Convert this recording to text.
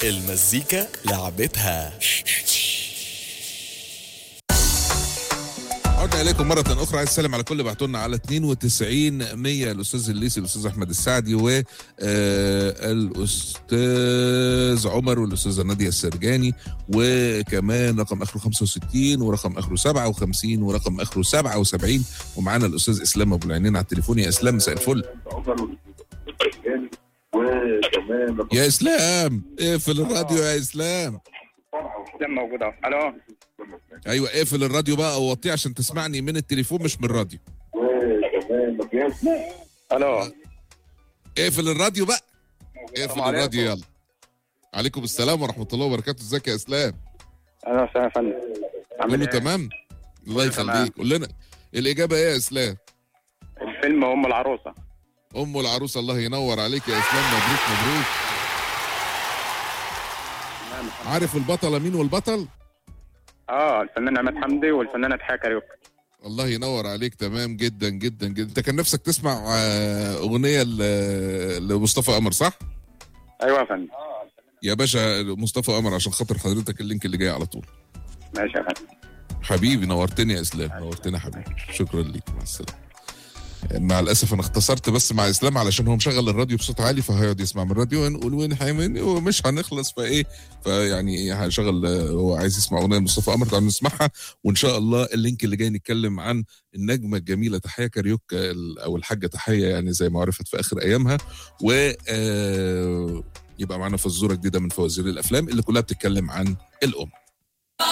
المزيكا لعبتها عدنا اليكم مره اخرى عايز اسلم على كل اللي بعتوا لنا على 92 100 الاستاذ الليسي الاستاذ احمد السعدي والاستاذ عمر والاستاذه ناديه السرجاني وكمان رقم اخره 65 ورقم اخره 57 ورقم اخره 77 ومعانا الاستاذ اسلام ابو العينين على التليفون يا اسلام مساء الفل يا اسلام اقفل الراديو يا اسلام اسلام موجود اهو الو ايوه اقفل الراديو بقى ووطيه عشان تسمعني من التليفون مش من الراديو الو اقفل الراديو بقى اقفل السلام عليكم. الراديو يلا عليكم السلام ورحمه الله وبركاته ازيك يا اسلام اهلا وسهلا يا فندم عامل كله إيه؟ تمام الله تمام. يخليك قول لنا الاجابه ايه يا اسلام الفيلم ام العروسه ام العروس الله ينور عليك يا اسلام مبروك مبروك عارف البطله مين والبطل اه الفنان عماد حمدي والفنانه تحية كاريوكا الله ينور عليك تمام جدا جدا جدا انت كان نفسك تسمع آه، اغنيه ل- لمصطفى قمر صح ايوه يا فندم يا باشا مصطفى قمر عشان خاطر حضرتك اللينك اللي جاي على طول ماشي يا فندم حبيبي نورتني يا اسلام نورتني يا حبيبي شكرا ليك مع السلامه مع الاسف انا اختصرت بس مع اسلام علشان هو مشغل الراديو بصوت عالي فهيقعد يسمع من الراديو ونقول وين حيمني ومش هنخلص فايه فيعني ايه هنشغل آه، هو عايز يسمع اغنيه لمصطفى قمر تعالوا نسمعها وان شاء الله اللينك اللي جاي نتكلم عن النجمه الجميله تحيه كاريوكا ال- او الحاجه تحيه يعني زي ما عرفت في اخر ايامها و آه، يبقى معانا فزوره جديده من فوازير الافلام اللي كلها بتتكلم عن الام